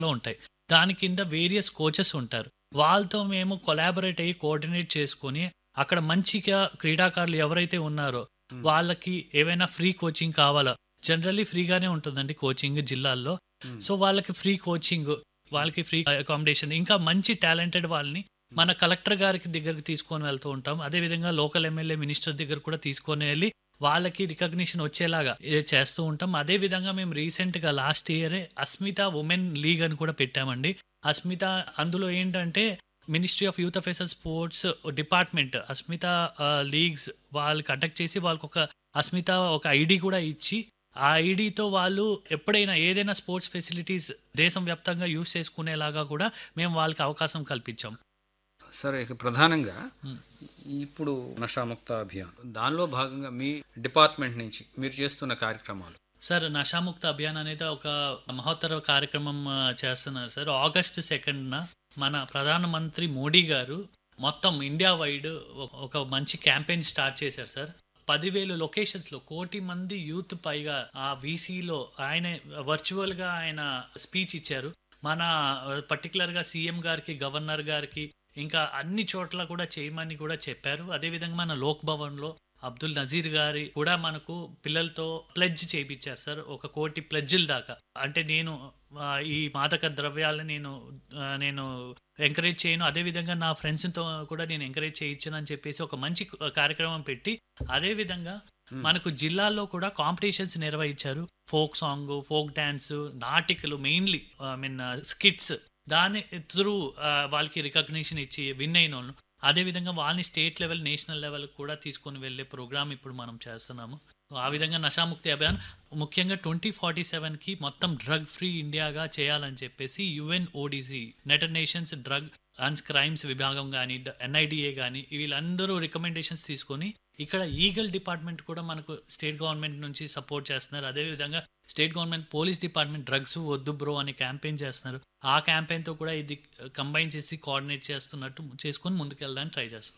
లో ఉంటాయి దాని కింద వేరియస్ కోచెస్ ఉంటారు వాళ్ళతో మేము కొలాబరేట్ అయ్యి కోఆర్డినేట్ చేసుకొని అక్కడ మంచిగా క్రీడాకారులు ఎవరైతే ఉన్నారో Hmm. వాళ్ళకి ఏవైనా ఫ్రీ కోచింగ్ కావాలా జనరల్లీ ఫ్రీగానే ఉంటుందండి కోచింగ్ జిల్లాల్లో Hmm. సో వాళ్ళకి ఫ్రీ కోచింగ్ వాళ్ళకి ఫ్రీ అకామిడేషన్ ఇంకా మంచి టాలెంటెడ్ వాళ్ళని మన కలెక్టర్ గారికి దగ్గరికి తీసుకొని వెళ్తూ ఉంటాం అదే విధంగా లోకల్ ఎమ్మెల్యే మినిస్టర్ దగ్గర కూడా తీసుకొని వెళ్ళి వాళ్ళకి రికగ్నిషన్ వచ్చేలాగా ఏ చేస్తూ ఉంటాం అదే విధంగా మేము రీసెంట్ గా లాస్ట్ ఇయరే అస్మిత ఉమెన్ లీగ్ అని కూడా పెట్టామండి అస్మిత అందులో ఏంటంటే ministry of youth affairs sports department Asmita leagues వాళ్ళు కండక్ట్ చేసి వాళ్ళకి ఒక అస్మిత ఒక ఐడి కూడా ఇచ్చి ఆ ఐడితో వాళ్ళు ఎప్పుడైనా ఏదైనా స్పోర్ట్స్ ఫెసిలిటీస్ దేశం వ్యాప్తంగా యూజ్ చేసుకునేలాగా కూడా మేము వాళ్ళకి అవకాశం కల్పించాం సరే ఇక ప్రధానంగా Hmm. ఇప్పుడు నషాముక్త అభియాన్ దానిలో భాగంగా మీ డిపార్ట్మెంట్ నుంచి మీరు చేస్తున్న కార్యక్రమాలు సార్ నషాముక్త అభియాన్ అనేది ఒక మహోత్తర కార్యక్రమం ఆ, చేస్తున్నారు సార్ ఆగస్ట్ సెకండ్న మన ప్రధానమంత్రి మోడీ గారు మొత్తం ఇండియా వైడ్ ఒక- ఒక మంచి క్యాంపెయిన్ స్టార్ట్ చేశారు సార్ పదివేలు లొకేషన్స్ లో కోటి మంది యూత్ పైగా ఆ వీసీలో ఆయన వర్చువల్ గా ఆయన స్పీచ్ ఇచ్చారు మన పర్టికులర్ గా సీఎం గారికి గవర్నర్ గారికి ఇంకా అన్ని చోట్ల కూడా చేయమని కూడా చెప్పారు అదేవిధంగా మన లోక్ భవన్ లో అబ్దుల్ నజీర్ గారి కూడా మనకు పిల్లలతో ప్లెడ్జ్ చేయించారు సార్ ఒక కోటి ప్లెడ్జ్ల దాకా అంటే నేను ఆ, ఈ మాదక ద్రవ్యాలను నేను ఆ, నేను ఎంకరేజ్ చేయను అదే విధంగా నా ఫ్రెండ్స్ తో కూడా నేను ఎంకరేజ్ చేయించను అని చెప్పేసి ఒక మంచి కార్యక్రమం పెట్టి అదే విధంగా Hmm. మనకు జిల్లాల్లో కూడా కాంపిటీషన్స్ నిర్వహించారు ఫోక్ సాంగ్ ఫోక్ డాన్స్ నాటికలు మెయిన్లీ ఐ మీన్ స్కిట్స్ దాని త్రూ వాళ్ళకి రికగ్నిషన్ ఇచ్చి విన్ అయిన వాళ్ళు అదే విధంగా వాళ్ళని స్టేట్ లెవెల్ నేషనల్ లెవెల్ కూడా తీసుకొని వెళ్ళే ప్రోగ్రామ్ ఇప్పుడు మనం చేస్తున్నాము సో ఆ విధంగా నషాముక్తి అభియాన్ ముఖ్యంగా ట్వంటీ ఫార్టీ సెవెన్ కి మొత్తం డ్రగ్ ఫ్రీ ఇండియాగా చేయాలని చెప్పేసి UN ODC united nations drug and crimes విభాగం కానీ ఎన్ఐడిఏ కానీ వీళ్ళందరూ రికమెండేషన్స్ తీసుకొని ఇక్కడ ఈగల్ డిపార్ట్మెంట్ కూడా మనకు స్టేట్ గవర్నమెంట్ నుంచి సపోర్ట్ చేస్తున్నారు అదే విధంగా state government police department drugs వద్దు బ్రో అని క్యాంపెయిన్ చేస్తున్నారు ఆ క్యాంపెయిన్ తో కూడా ఇది కంబైన్ చేసి కోఆర్డినేట్ చేస్తున్నట్టు చేసుకొని ముందుకెళ్ళడానికి ట్రై చేస్తాం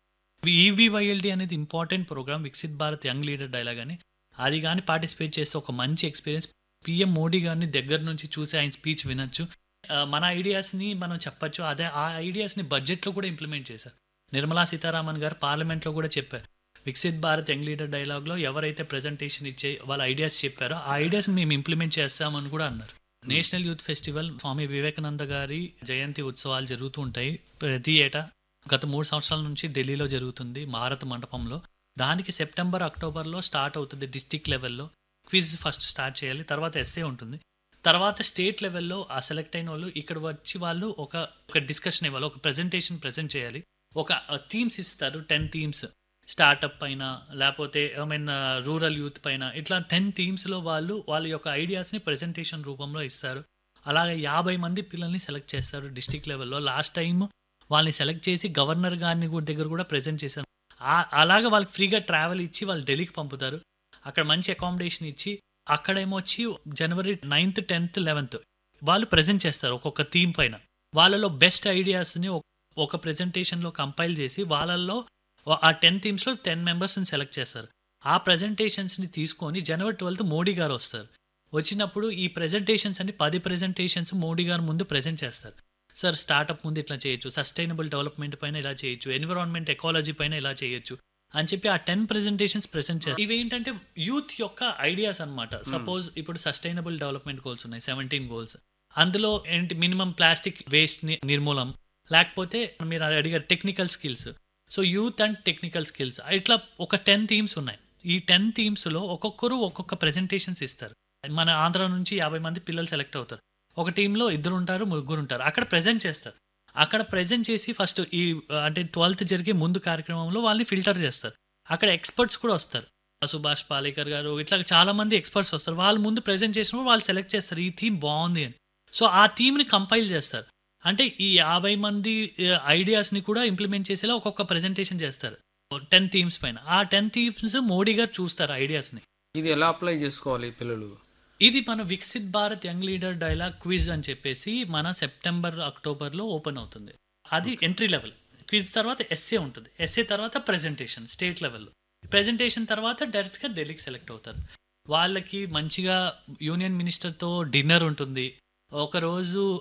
ఈబీవైఎల్డి అనేది important programme Viksit Bharat young leader dialogue అని అది కానీ పార్టిసిపేట్ చేస్తే ఒక మంచి ఎక్స్పీరియన్స్ పిఎం మోడీ గారిని దగ్గర నుంచి చూసి ఆయన స్పీచ్ వినొచ్చు ఆ, మన ఐడియాస్ని మనం చెప్పొచ్చు అదే ఆ ఐడియాస్ని బడ్జెట్లో కూడా ఇంప్లిమెంట్ చేశారు నిర్మలా సీతారామన్ గారు పార్లమెంట్లో కూడా చెప్పారు వికసిత్ భారత్ యంగ్ లీడర్ డైలాగ్లో ఎవరైతే ప్రెజెంటేషన్ ఇచ్చే వాళ్ళ ఐడియాస్ చెప్పారో ఆ ఐడియాస్ మేము ఇంప్లిమెంట్ చేస్తామని కూడా అన్నారు national youth festival Swami Vivekananda గారి జయంతి ఉత్సవాలు జరుగుతూ ఉంటాయి ప్రతి ఏటా గత మూడు సంవత్సరాల నుంచి ఢిల్లీలో జరుగుతుంది భారత్ మండపంలో దానికి సెప్టెంబర్ అక్టోబర్లో స్టార్ట్ అవుతుంది డిస్టిక్ లెవెల్లో క్విజ్ ఫస్ట్ స్టార్ట్ చేయాలి తర్వాత ఎస్ఏ ఉంటుంది తర్వాత స్టేట్ లెవెల్లో ఆ సెలెక్ట్ అయిన వాళ్ళు ఇక్కడ వచ్చి వాళ్ళు ఒక ఒక డిస్కషన్ ఇవ్వాలి ఒక ప్రెజెంటేషన్ ప్రెజెంట్ చేయాలి ఒక థీమ్స్ ఇస్తారు టెన్ థీమ్స్ స్టార్టప్ పైన లేకపోతే ఐ మీన్ రూరల్ యూత్ పైన ఇట్లా టెన్ థీమ్స్లో వాళ్ళు వాళ్ళ యొక్క ఐడియాస్ని ప్రెజెంటేషన్ రూపంలో ఇస్తారు అలాగే యాభై మంది పిల్లల్ని సెలెక్ట్ చేస్తారు డిస్టిక్ లెవెల్లో లాస్ట్ టైం వాళ్ళని సెలెక్ట్ చేసి గవర్నర్ గారిని కూడా దగ్గర కూడా ప్రెజెంట్ చేశారు ఆ- అలాగే వాళ్ళకి ఫ్రీగా ట్రావెల్ ఇచ్చి వాళ్ళు ఢిల్లీకి పంపుతారు అక్కడ మంచి అకామిడేషన్ ఇచ్చి అక్కడేమో వచ్చి జనవరి నైన్త్ టెన్త్ లెవెన్త్ వాళ్ళు ప్రెజెంట్ చేస్తారు ఒక్కొక్క థీమ్ పైన వాళ్ళలో బెస్ట్ ఐడియాస్ని ఒక ప్రెజెంటేషన్లో కంపైల్ చేసి వాళ్ళల్లో ఆ టెన్ థీమ్స్లో టెన్ మెంబర్స్ని సెలెక్ట్ చేస్తారు ఆ ప్రెజెంటేషన్స్ని తీసుకొని జనవరి ట్వెల్త్ మోడీ గారు వస్తారు వచ్చినప్పుడు ఈ ప్రెజెంటేషన్స్ అని పది ప్రెజెంటేషన్స్ మోడీ గారు ముందు ప్రెజెంట్ చేస్తారు సార్ స్టార్టప్ ముందు ఇట్లా చేయొచ్చు సస్టైనబుల్ డెవలప్మెంట్ పైన ఇలా చేయొచ్చు ఎన్విరాన్మెంట్ ఎకాలజీ పైన ఇలా చేయొచ్చు అని చెప్పి ఆ టెన్ ప్రెజెంటేషన్స్ ప్రెజెంట్ చేస్తారు ఇవేంటంటే యూత్ యొక్క ఐడియాస్ అన్నమాట సపోజ్ ఇప్పుడు సస్టైనబుల్ డెవలప్మెంట్ గోల్స్ ఉన్నాయి సెవెంటీన్ గోల్స్ అందులో ఏంటి మినిమం ప్లాస్టిక్ వేస్ట్ నిర్మూలం లేకపోతే మీరు అడిగారు technical skills so youth and technical skills ఇట్లా ఒక టెన్ థీమ్స్ ఉన్నాయి ఈ టెన్ థీమ్స్ లో ఒక్కొక్కరు ఒక్కొక్క ప్రెజెంటేషన్స్ ఇస్తారు మన ఆంధ్ర నుంచి యాభై మంది పిల్లలు సెలెక్ట్ అవుతారు ఒక టీంలో ఇద్దరు ఉంటారు ముగ్గురు ఉంటారు అక్కడ ప్రెజెంట్ చేస్తారు అక్కడ ప్రెజెంట్ చేసి ఫస్ట్ ఈ ఆ, అంటే ట్వెల్త్ జరిగే ముందు కార్యక్రమంలో వాళ్ళని ఫిల్టర్ చేస్తారు అక్కడ ఎక్స్పర్ట్స్ కూడా వస్తారు సుభాష్ పాలేకర్ గారు ఇట్లా చాలా మంది ఎక్స్పర్ట్స్ వస్తారు వాళ్ళు ముందు ప్రెజెంట్ చేసినప్పుడు వాళ్ళు సెలెక్ట్ చేస్తారు ఈ థీమ్ బాగుంది అని సో ఆ థీమ్ని కంపైల్ చేస్తారు అంటే ఈ యాభై మంది ఐడియాస్ని కూడా ఇంప్లిమెంట్ చేసేలా ఒక్కొక్క ప్రెజెంటేషన్ చేస్తారు టెన్ థీమ్స్ పైన ఆ టెన్ థీమ్స్ మోడీ గారు చూస్తారు ఐడియాస్ని ఇది ఎలా అప్లై చేసుకోవాలి ఈ పిల్లలు ఇది మన Viksit Bharat young leader dialogue quiz అని చెప్పేసి మన సెప్టెంబర్ అక్టోబర్లో ఓపెన్ అవుతుంది అది ఎంట్రీ లెవెల్ క్విజ్ తర్వాత ఎస్ఏ ఉంటుంది ఎస్ఏ తర్వాత ప్రెజెంటేషన్ స్టేట్ లెవెల్లో ప్రెజెంటేషన్ తర్వాత డైరెక్ట్గా ఢిల్లీకి సెలెక్ట్ అవుతారు వాళ్ళకి మంచిగా యూనియన్ మినిస్టర్తో డిన్నర్ ఉంటుంది ఒకరోజు